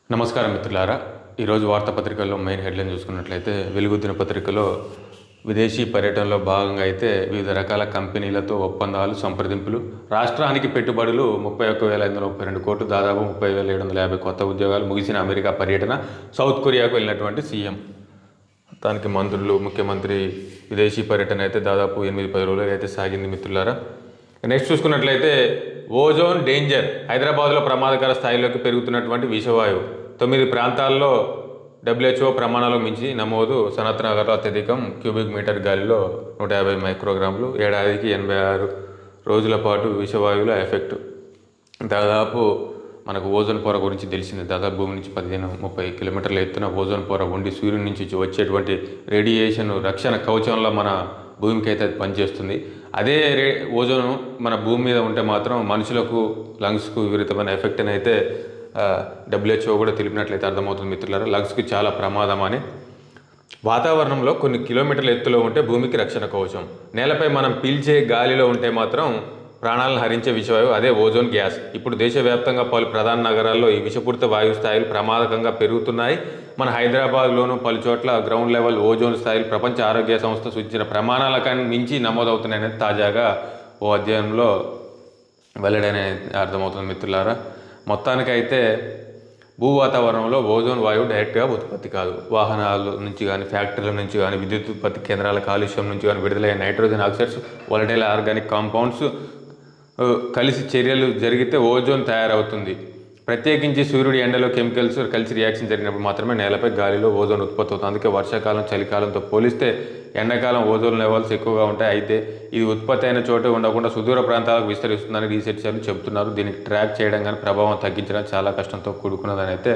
నమస్కారం మిత్రులారా ఈరోజు వార్తాపత్రికల్లో మెయిన్ హెడ్లైన్ చూసుకున్నట్లయితే వెలుగు దినపత్రికలో విదేశీ పర్యటనలో భాగంగా అయితే వివిధ రకాల కంపెనీలతో ఒప్పందాలు సంప్రదింపులు రాష్ట్రానికి పెట్టుబడులు ముప్పై ఒక్క వేల ఐదు వందల ముప్పై రెండు కోట్లు దాదాపు ముప్పై వేల ఏడు వందల యాభై కొత్త ఉద్యోగాలు ముగిసిన అమెరికా పర్యటన సౌత్ కొరియాకు వెళ్ళినటువంటి సీఎం దానికి మంత్రులు ముఖ్యమంత్రి విదేశీ పర్యటన అయితే దాదాపు ఎనిమిది పది రోజులు అయితే సాగింది మిత్రులారా నెక్స్ట్ చూసుకున్నట్లయితే ఓజోన్ డేంజర్ హైదరాబాద్లో ప్రమాదకర స్థాయిలోకి పెరుగుతున్నటువంటి విషవాయువు తొమ్మిది ప్రాంతాల్లో డబ్ల్యూహెచ్ఓ ప్రమాణాలకు మించి నమోదు సనత్ నగర్లో అత్యధికం క్యూబిక్ మీటర్ గాలిలో నూట యాభై మైక్రోగ్రాములు ఏడాదికి ఎనభై ఆరు రోజుల పాటు విషవాయువుల ఎఫెక్ట్ దాదాపు మనకు ఓజోన్ పొర గురించి తెలిసింది దాదాపు భూమి నుంచి పదిహేను ముప్పై కిలోమీటర్ల ఎత్తున ఓజోన్ పొర ఉండి సూర్యుడి నుంచి వచ్చేటువంటి రేడియేషన్ రక్షణ కవచంలో మన భూమికి అయితే అది పనిచేస్తుంది అదే రే ఓజోన్ మన భూమి మీద ఉంటే మాత్రం మనుషులకు లంగ్స్కు విపరీతమైన ఎఫెక్ట్ అని అయితే డబ్ల్యూహెచ్ఓ కూడా తెలిపినట్లయితే అర్థమవుతుంది మిత్రులారా లంగ్స్కి చాలా ప్రమాదం అని వాతావరణంలో కొన్ని కిలోమీటర్ల ఎత్తులో ఉంటే భూమికి రక్షణ కవచం నేలపై మనం పీల్చే గాలిలో ఉంటే మాత్రం ప్రాణాలను హరించే విషవాయువు అదే ఓజోన్ గ్యాస్ ఇప్పుడు దేశవ్యాప్తంగా పలు ప్రధాన నగరాల్లో ఈ విషపూరిత వాయు స్థాయిలు ప్రమాదకంగా పెరుగుతున్నాయి మన హైదరాబాద్లోనూ పలు చోట్ల గ్రౌండ్ లెవెల్ ఓజోన్ స్థాయిలు ప్రపంచ ఆరోగ్య సంస్థ సూచించిన ప్రమాణాల కన్నా మించి నమోదవుతున్నాయని తాజాగా ఓ అధ్యయనంలో వెల్లడని అర్థమవుతుంది మిత్రులారా మొత్తానికైతే భూ వాతావరణంలో ఓజోన్ వాయువు డైరెక్ట్గా ఉత్పత్తి కాదు వాహనాల నుంచి కానీ ఫ్యాక్టరీల నుంచి కానీ విద్యుత్ ఉత్పత్తి కేంద్రాల కాలుష్యం నుంచి కానీ విడుదలయ్యే nitrogen oxides volatile organic compounds ఆ, కలిసి చర్యలు జరిగితే ఓజోన్ తయారవుతుంది ప్రత్యేకించి సూర్యుడి ఎండలో కెమికల్స్ కలిసి రియాక్షన్ జరిగినప్పుడు మాత్రమే నేలపై గాలిలో ఓజోన్ ఉత్పత్తి అవుతుంది అందుకే వర్షాకాలం చలికాలంతో పోలిస్తే ఎండాకాలం ఓజోన్ లెవెల్స్ ఎక్కువగా ఉంటాయి అయితే ఇది ఉత్పత్తి అయిన చోట ఉండకుండా సుదూర ప్రాంతాలకు విస్తరిస్తుందని రీసెర్చర్లు చెబుతున్నారు దీనికి ట్రాక్ చేయడం కానీ ప్రభావం తగ్గించడం చాలా కష్టంతో కూడుకున్నదని అయితే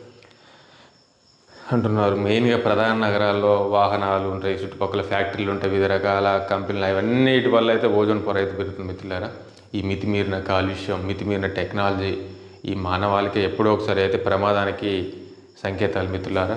అంటున్నారు మెయిన్గా ప్రధాన నగరాల్లో వాహనాలు ఉంటాయి చుట్టుపక్కల ఫ్యాక్టరీలు ఉంటాయి వివిధ రకాల కంపెనీలు అవన్నిటి వల్ల అయితే ఓజోన్ పొర అయితే పెరుగుతుంది మిత్రులారా ఈ మితిమీరిన కాలుష్యం మితిమీరిన టెక్నాలజీ ఈ మానవాళికి ఎప్పుడో ఒకసారి అయితే ప్రమాదానికి సంకేతాలు మిత్రులారా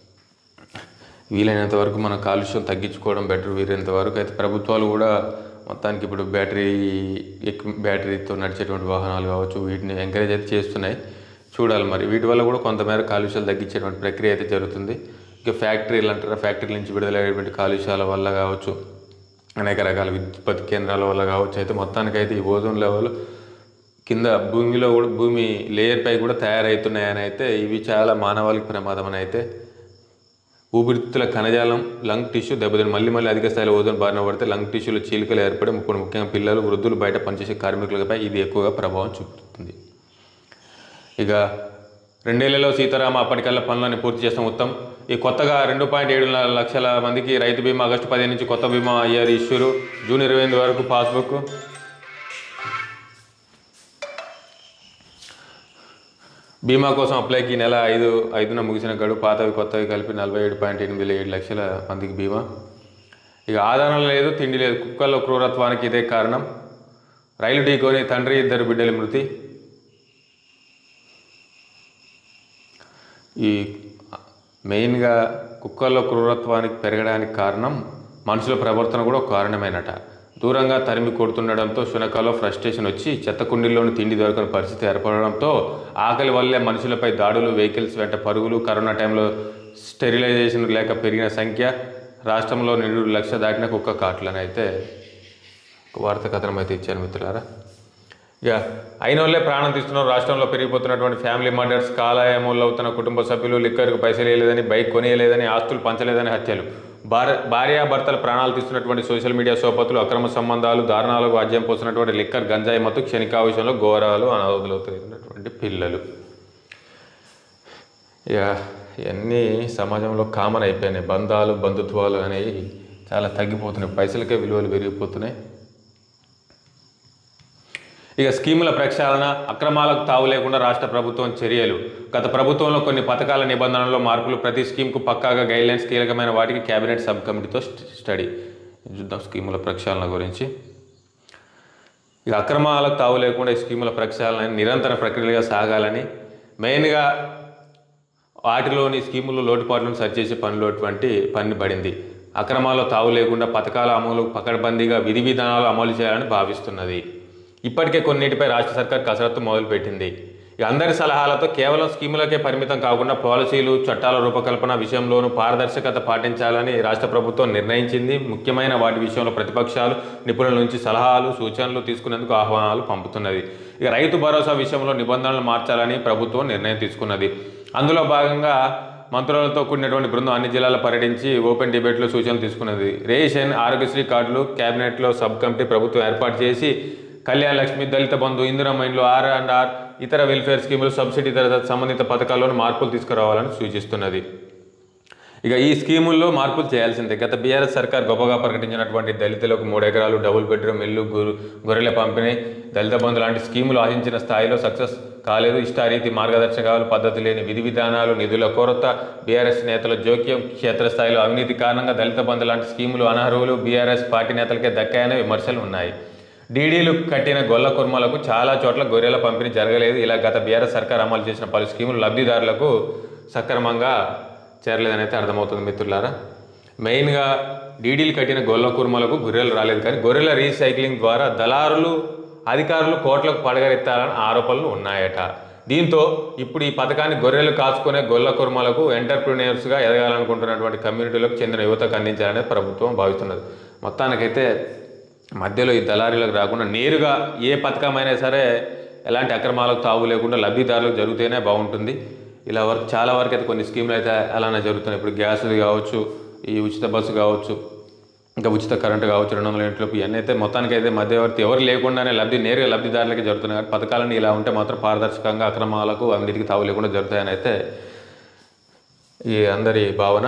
వీలైనంత వరకు మన కాలుష్యం తగ్గించుకోవడం బెటర్ వీలైనంత వరకు అయితే ప్రభుత్వాలు కూడా మొత్తానికి ఇప్పుడు బ్యాటరీ ఎక్కువ బ్యాటరీతో నడిచేటువంటి వాహనాలు కావచ్చు వీటిని ఎంకరేజ్ అయితే చేస్తున్నాయి చూడాలి మరి వీటి వల్ల కూడా కొంతమేర కాలుష్యాలు తగ్గించేటువంటి ప్రక్రియ అయితే జరుగుతుంది ఇక ఫ్యాక్టరీలు అంటారా ఫ్యాక్టరీల నుంచి విడుదలయ్యేటువంటి కాలుష్యాల వల్ల కావచ్చు అనేక రకాల విద్యుత్ కేంద్రాల వల్ల కావచ్చు అయితే మొత్తానికైతే ఈ ఓజోన్ లెవెల్ కింద భూమిలో కూడా భూమి లేయర్ పై కూడా తయారవుతున్నాయని అయితే ఇవి చాలా మానవాళికి ప్రమాదం అని అయితే ఊపిరితిత్తుల కణజాలం లంగ్ టిష్యూ దెబ్బతిని మళ్ళీ మళ్ళీ అధిక స్థాయిలో ఓజోన్ బారిన పడితే లంగ్ టిష్యూలో చీలికలు ఏర్పడి ఇప్పుడు ముఖ్యంగా పిల్లలు వృద్ధులు బయట పనిచేసే కార్మికులపై ఇది ఎక్కువగా ప్రభావం చూపుతుంది ఇక రెండేళ్లలో సీతారామ అప్పటికల్లా పనులను పూర్తి చేస్తాం ఉత్తమ్ ఈ కొత్తగా రెండు పాయింట్ ఏడు లక్షల మందికి రైతు బీమా ఆగస్టు పదిహేను నుంచి కొత్త బీమా ఇయర్ ఇష్యూరు జూన్ ఇరవై ఎనిమిది వరకు పాస్బుక్ బీమా కోసం అప్లైకి ఈ నెల ఐదు ఐదున ముగిసిన గడువు పాతవి కొత్తవి కలిపి నలభై ఏడు పాయింట్ ఎనిమిది ఏడు లక్షల మందికి బీమా ఇక ఆధారం లేదు తిండి లేదు కుక్కల్లో క్రూరత్వానికి ఇదే కారణం రైలు ఢీకొని తండ్రి ఇద్దరు బిడ్డల మృతి ఈ మెయిన్గా కుక్కల్లో క్రూరత్వానికి పెరగడానికి కారణం మనుషుల ప్రవర్తన కూడా ఒక కారణమేనట దూరంగా తరిమి కొడుతుండడంతో శునకాలో ఫ్రస్ట్రేషన్ వచ్చి చెత్త కుండీల్లోని తిండి దొరకని పరిస్థితి ఏర్పడడంతో ఆకలి వల్లే మనుషులపై దాడులు వెహికల్స్ వెంట పరుగులు కరోనా టైంలో స్టెరిలైజేషన్ లేక పెరిగిన సంఖ్య రాష్ట్రంలో నిండు లక్ష దాటిన కుక్క కాట్లని అయితే ఒక వార్త కథనం అయితే ఇచ్చారు మిత్రులారా ఇక అయిన వాళ్ళే ప్రాణం తీస్తున్నారు రాష్ట్రంలో పెరిగిపోతున్నటువంటి ఫ్యామిలీ మర్డర్స్ కాలయములు అవుతున్న కుటుంబ సభ్యులు లిక్కర్కు పైసలు వేయలేదని బైక్ కొనియలేదని ఆస్తులు పంచలేదని హత్యలు భార్య భార్యాభర్తల ప్రాణాలు తీస్తున్నటువంటి సోషల్ మీడియా సోపతులు అక్రమ సంబంధాలు దారుణాలకు వాద్యం పోస్తున్నటువంటి లిక్కర్ గంజాయి మత్తు క్షణికావిషయంలో ఘోరాలు అనాథులవుతున్నటువంటి పిల్లలు ఇక ఇవన్నీ సమాజంలో కామన్ అయిపోయినాయి బంధాలు బంధుత్వాలు అనేవి చాలా తగ్గిపోతున్నాయి పైసలకే విలువలు పెరిగిపోతున్నాయి ఇక స్కీముల ప్రక్షాళన అక్రమాలకు తావు లేకుండా రాష్ట్ర ప్రభుత్వం చర్యలు గత ప్రభుత్వంలో కొన్ని పథకాల నిబంధనల్లో మార్పులు ప్రతి స్కీమ్కు పక్కాగా గైడ్లైన్స్ కీలకమైన వాటికి కేబినెట్ సబ్ కమిటీతో స్ట్- స్టడీ చూద్దాం స్కీముల ప్రక్షాళన గురించి ఇక అక్రమాలకు తావు లేకుండా ఈ స్కీముల ప్రక్షాళన నిరంతర ప్రక్రియగా సాగాలని మెయిన్గా వాటిలోని స్కీములు లోటుపాట్లను సరిచేసే పనిలోటువంటి పని పడింది అక్రమాల్లో తావు లేకుండా పథకాల అమలు పకడ్బందీగా విధి విధానాలు అమలు చేయాలని భావిస్తున్నది ఇప్పటికే కొన్నిటిపై రాష్ట్ర సర్కార్ కసరత్తు మొదలుపెట్టింది ఇక ఇక అందరి సలహాలతో కేవలం స్కీములకే పరిమితం కాకుండా పాలసీలు చట్టాల రూపకల్పన విషయంలోనూ పారదర్శకత పాటించాలని రాష్ట్ర ప్రభుత్వం నిర్ణయించింది ముఖ్యమైన వాటి విషయంలో ప్రతిపక్షాలు నిపుణుల నుంచి సలహాలు సూచనలు తీసుకునేందుకు ఆహ్వానాలు పంపుతున్నది ఇక రైతు భరోసా విషయంలో నిబంధనలు మార్చాలని ప్రభుత్వం నిర్ణయం తీసుకున్నది అందులో భాగంగా మంత్రులతో కూడినటువంటి బృందం అన్ని జిల్లాల పర్యటించి ఓపెన్ డిబేట్లో సూచనలు తీసుకున్నది రేషన్ ఆరోగ్యశ్రీ కార్డులు కేబినెట్లో సబ్ కమిటీ ప్రభుత్వం ఏర్పాటు చేసి కళ్యాణ లక్ష్మి దళిత బంధు ఇందిరమ్మ ఇండ్లు ఆర్ అండ్ ఆర్ ఇతర వెల్ఫేర్ స్కీములు సబ్సిడీ ఇతర సంబంధిత పథకాల్లోనూ మార్పులు తీసుకురావాలని సూచిస్తున్నది ఇక ఈ స్కీముల్లో మార్పులు చేయాల్సిందే గత బీఆర్ఎస్ సర్కార్ గొప్పగా ప్రకటించినటువంటి దళితులకు మూడు ఎకరాలు డబుల్ బెడ్రూమ్ ఇల్లు గురు గొర్రెల పంపిణీ దళిత బంధు లాంటి స్కీములు ఆశించిన స్థాయిలో సక్సెస్ కాలేదు ఇష్టారీతి మార్గదర్శకాలు పద్ధతి లేని విధి విధానాలు నిధుల కొరత బీఆర్ఎస్ నేతల జోక్యం క్షేత్రస్థాయిలో అవినీతి కారణంగా దళిత బంధు లాంటి స్కీములు అనర్హులు బీఆర్ఎస్ పార్టీ నేతలకే దక్కాయనే విమర్శలు ఉన్నాయి డీడీలు కట్టిన గొల్ల కుర్మలకు చాలా చోట్ల గొర్రెల పంపిణీ జరగలేదు ఇలా గత బీఆర్ఎస్ సర్కార్ అమలు చేసిన పలు స్కీములు లబ్ధిదారులకు సక్రమంగా చేరలేదని అయితే అర్థమవుతుంది మిత్రులారా మెయిన్గా డీడీలు కట్టిన గొల్ల కుర్మలకు గొర్రెలు రాలేదు కానీ గొర్రెల రీసైక్లింగ్ ద్వారా దళారులు అధికారులు కోట్లకు పడగరెత్తాలని ఆరోపణలు ఉన్నాయట దీంతో ఇప్పుడు ఈ పథకాన్ని గొర్రెలు కాచుకునే గొల్ల కుర్మలకు ఎంటర్ప్రినర్స్గా ఎదగాలనుకుంటున్నటువంటి కమ్యూనిటీలకు చెందిన యువతకు అందించాలని ప్రభుత్వం భావిస్తున్నది మొత్తానికైతే మధ్యలో ఈ దళారీలకు రాకుండా నేరుగా ఏ పథకమైనా సరే ఎలాంటి అక్రమాలకు తావు లేకుండా లబ్ధిదారులకు జరిగితేనే బాగుంటుంది ఇలా వరకు చాలా వరకు అయితే కొన్ని స్కీములు అయితే అలానే జరుగుతున్నాయి ఇప్పుడు గ్యాస్ కావచ్చు ఈ ఉచిత బస్సు కావచ్చు ఇంకా ఉచిత కరెంటు కావచ్చు రెండు వందల యూనిట్లకు ఇవన్నీ అయితే మొత్తానికి అయితే మధ్యవర్తి ఎవరు లేకుండానే లబ్ధి నేరుగా లబ్ధిదారులకే జరుగుతున్నాయి కానీ పథకాలన్నీ ఇలా ఉంటే మాత్రం పారదర్శకంగా అక్రమాలకు అవినీతికి తావు లేకుండా జరుగుతాయని అయితే ఈ అందరి భావన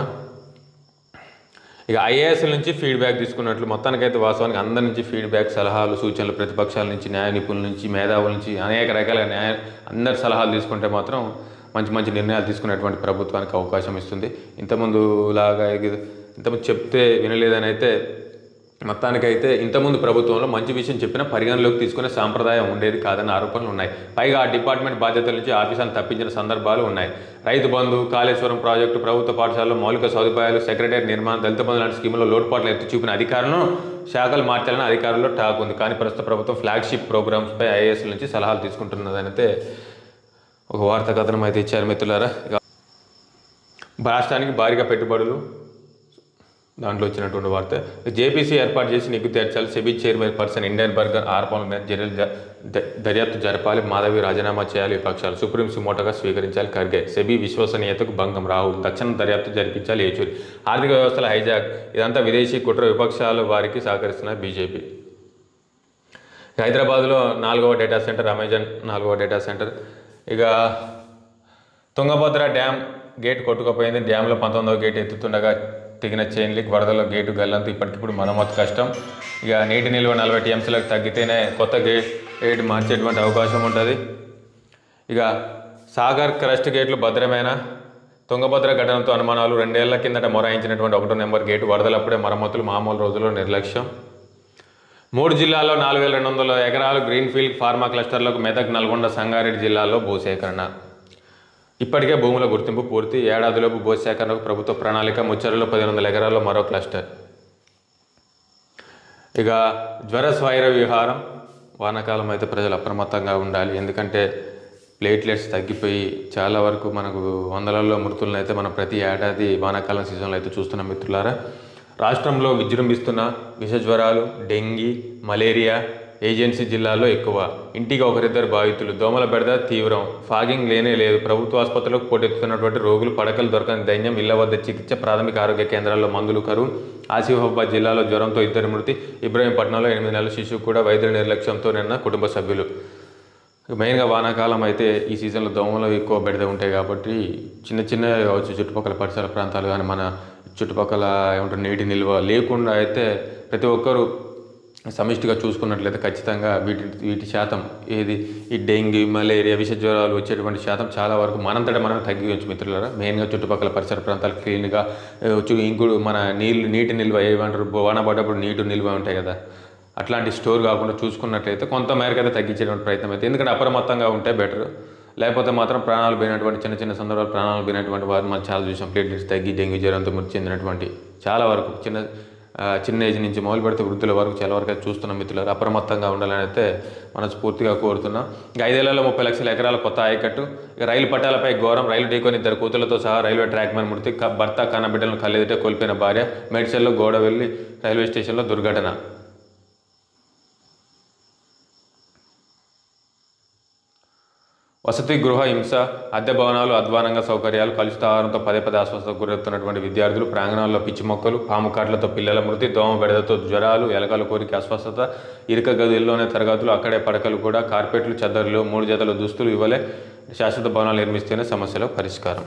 ఇక ఐఏఎస్ నుంచి ఫీడ్బ్యాక్ తీసుకున్నట్లు మొత్తానికైతే వాస్తవానికి అందరి నుంచి ఫీడ్బ్యాక్ సలహాలు సూచనలు ప్రతిపక్షాల నుంచి న్యాయ నిపుణుల నుంచి మేధావుల నుంచి అనేక రకాల న్యాయ అందరి సలహాలు తీసుకుంటే మాత్రం మంచి మంచి నిర్ణయాలు తీసుకునేటువంటి ప్రభుత్వానికి అవకాశం ఇస్తుంది ఇంతకుముందు లాగా ఇది- ఇంతకుముందు చెప్తే వినలేదని అయితే మొత్తానికైతే ఇంతకుముందు ప్రభుత్వంలో మంచి విషయం చెప్పినా పరిగణలోకి తీసుకునే సాంప్రదాయం ఉండేది కాదన్న ఆరోపణలు ఉన్నాయి పైగా ఆ డిపార్ట్మెంట్ బాధ్యతల నుంచి ఆఫీసాన్ని తప్పించిన సందర్భాలు ఉన్నాయి రైతు బంధు కాళేశ్వరం ప్రాజెక్టు ప్రభుత్వ పాఠశాలలో మౌలిక సదుపాయాలు సెక్రటరీ నిర్మాణం దళిత బంధు లాంటి స్కీములో లోటుపాట్లు ఎత్తి చూపిన అధికారులను శాఖలు మార్చాలని అధికారుల్లో టాక్ ఉంది కానీ ప్రస్తుత ప్రభుత్వం ఫ్లాగ్షిప్ ప్రోగ్రామ్స్పై ఐఏఎస్ నుంచి సలహాలు తీసుకుంటున్నదని అయితే ఒక వార్తా కథనం అయితే ఇచ్చారు మిత్రులారా ఇక రాష్ట్రానికి భారీగా పెట్టుబడులు దాంట్లో వచ్చినటువంటి వార్త జేపీసీ ఏర్పాటు చేసి నిగ్గు తీర్చాలి SEBI chairman person Hindenburg ఆరోపణల మీద చర్యలు జ- ద- దర్యాప్తు జరపాలి మాధవి రాజీనామా చేయాలి విపక్షాలు సుప్రీం సుమోటోగా స్వీకరించాలి ఖర్గే సెబీ విశ్వసనీయతకు భంగం రాహుల్ తక్షణ దర్యాప్తు జరిపించాలి యేచూరి ఆర్థిక వ్యవస్థల హైజాక్ ఇదంతా విదేశీ కుట్ర విపక్షాల వారికి సహకరిస్తున్న బీజేపీ హైదరాబాద్లో నాలుగవ డేటా సెంటర్ అమెజాన్ నాలుగవ డేటా సెంటర్ ఇక తుంగభద్ర డ్యామ్ గేట్ కొట్టుకుపోయింది డ్యాంలో పంతొమ్మిదవ గేట్ ఎత్తుతుండగా తెగిన చైన్ లీక్ వరదలో గేటు గల్లంతు ఇప్పటికిప్పుడు మరమ్మతు కష్టం ఇక నీటి నిల్వ నలభై టీఎంసీలకు తగ్గితేనే కొత్త గేట్ గేట్ మార్చేటువంటి అవకాశం ఉంటుంది ఇక సాగర్ క్రస్ట్ గేట్లు భద్రమైన తుంగభద్ర ఘటనతో అనుమానాలు రెండేళ్ల కిందట మొరాయించినటువంటి ఒకటో నెంబర్ గేటు వరదలప్పుడే మరమ్మతులు మామూలు రోజుల్లో నిర్లక్ష్యం మూడు జిల్లాల్లో నాలుగు వేల రెండు వందల ఎకరాలు గ్రీన్ఫీల్డ్ ఫార్మా క్లస్టర్లకు మెదక్ నల్గొండ సంగారెడ్డి జిల్లాల్లో భూసేకరణ ఇప్పటికే భూముల గుర్తింపు పూర్తి ఏడాదిలోపు భూసేకరణకు ప్రభుత్వ ప్రణాళిక ముచ్చరలో పదిహేను వందల ఎకరాల్లో మరో క్లస్టర్ ఇక జ్వర స్వైర విహారం వానాకాలం అయితే ప్రజలు అప్రమత్తంగా ఉండాలి ఎందుకంటే ప్లేట్లెట్స్ తగ్గిపోయి చాలా వరకు మనకు వందలలో మృతులను అయితే మనం ప్రతి ఏడాది వానాకాలం సీజన్లో అయితే చూస్తున్నాం మిత్రులారా రాష్ట్రంలో విజృంభిస్తున్న విష జ్వరాలు డెంగీ మలేరియా ఏజెన్సీ జిల్లాల్లో ఎక్కువ ఇంటికి ఒకరిద్దరు బాధితులు దోమల బెడద తీవ్రం ఫాగింగ్ లేనే లేదు ప్రభుత్వ ఆసుపత్రులకు పోటెత్తుతున్నటువంటి రోగులు పడకలు దొరకని దైన్యం ఇళ్ల వద్ద చికిత్స ప్రాథమిక ఆరోగ్య కేంద్రాల్లో మందులు కరువు ఆసిఫాబాద్ జిల్లాలో జ్వరంతో ఇద్దరు మృతి ఇబ్రహీంపట్నంలో ఎనిమిది నెలల శిశువు కూడా వైద్యుల నిర్లక్ష్యంతో నిన్న కుటుంబ సభ్యులు మెయిన్గా వానాకాలం అయితే ఈ సీజన్లో దోమలు ఎక్కువ బెడద ఉంటాయి కాబట్టి చిన్న చిన్న కావచ్చు చుట్టుపక్కల పరిసర ప్రాంతాలు కానీ మన చుట్టుపక్కల ఏమంటారు నీటి నిల్వ లేకుండా అయితే ప్రతి ఒక్కరూ సమిష్టిగా చూసుకున్నట్లయితే ఖచ్చితంగా వీటి వీటి శాతం ఏది ఈ డెంగ్యూ మలేరియా విష జ్వరాలు వచ్చేటువంటి శాతం చాలా వరకు మనంతట మనం తగ్గించు మిత్రులారా మెయిన్గా చుట్టుపక్కల పరిసర ప్రాంతాలు క్లీన్గా ఇంకుడు మన నీళ్ళు నీటి నిల్వ ఏమంటారు వాన పడ్డప్పుడు నీటి నిల్వ ఉంటాయి కదా అట్లాంటి స్టోర్ కాకుండా చూసుకున్నట్లయితే కొంత మేరకు అయితే తగ్గించేటువంటి ప్రయత్నం అయితే ఎందుకంటే అప్రమత్తంగా ఉంటే బెటర్ లేకపోతే మాత్రం ప్రాణాలు పోయినటువంటి చిన్న చిన్న సందర్భాలు ప్రాణాలు పోయినటువంటి వారు మనం చాలా చూసాం ప్లేట్లెట్స్ తగ్గి డెంగ్యూ జ్వరంతో మృతి చెందినటువంటి చాలా వరకు చిన్న ఆ, చిన్న ఏజ్ నుంచి మొదలు పెడితే వృద్ధుల వరకు చాలా వరకు అయితే చూస్తున్నాం మిత్రులారు అప్రమత్తంగా ఉండాలని అయితే మనస్ఫూర్తిగా కోరుతున్నాం ఇక ఐదేళ్లలో ముప్పై లక్షల ఎకరాల కొత్త ఆయకట్టు ఇక రైలు పట్టాలపై ఘోరం రైలు ఢీకొని ఇద్దరు కూతులతో సహా రైల్వే ట్రాక్ మీద మృతి క- భర్త కన్నబిడ్డలను కళ్ళెదిటే కోల్పోయిన భార్య మేడ్చల్లో గోడ వెళ్ళి రైల్వే స్టేషన్లో దుర్ఘటన వసతి గృహ హింస అద్దె భవనాలు అధ్వానంగా సౌకర్యాలు కలుషిత ఆహారంతో పదే పదే అస్వస్థతకు గురవుతున్నటువంటి విద్యార్థులు ప్రాంగణాల్లో పిచ్చి మొక్కలు పాము కాట్లతో పిల్లల మృతి దోమ బెడదతో జ్వరాలు ఎలకల కోరిక అస్వస్థత ఇరుక గదుల్లోనే తరగతులు అక్కడే పడకలు కూడా కార్పెట్లు చద్దరులు మూడు జతల దుస్తులు ఇవ్వలే శాశ్వత భవనాలు నిర్మిస్తేనే సమస్యలో పరిష్కారం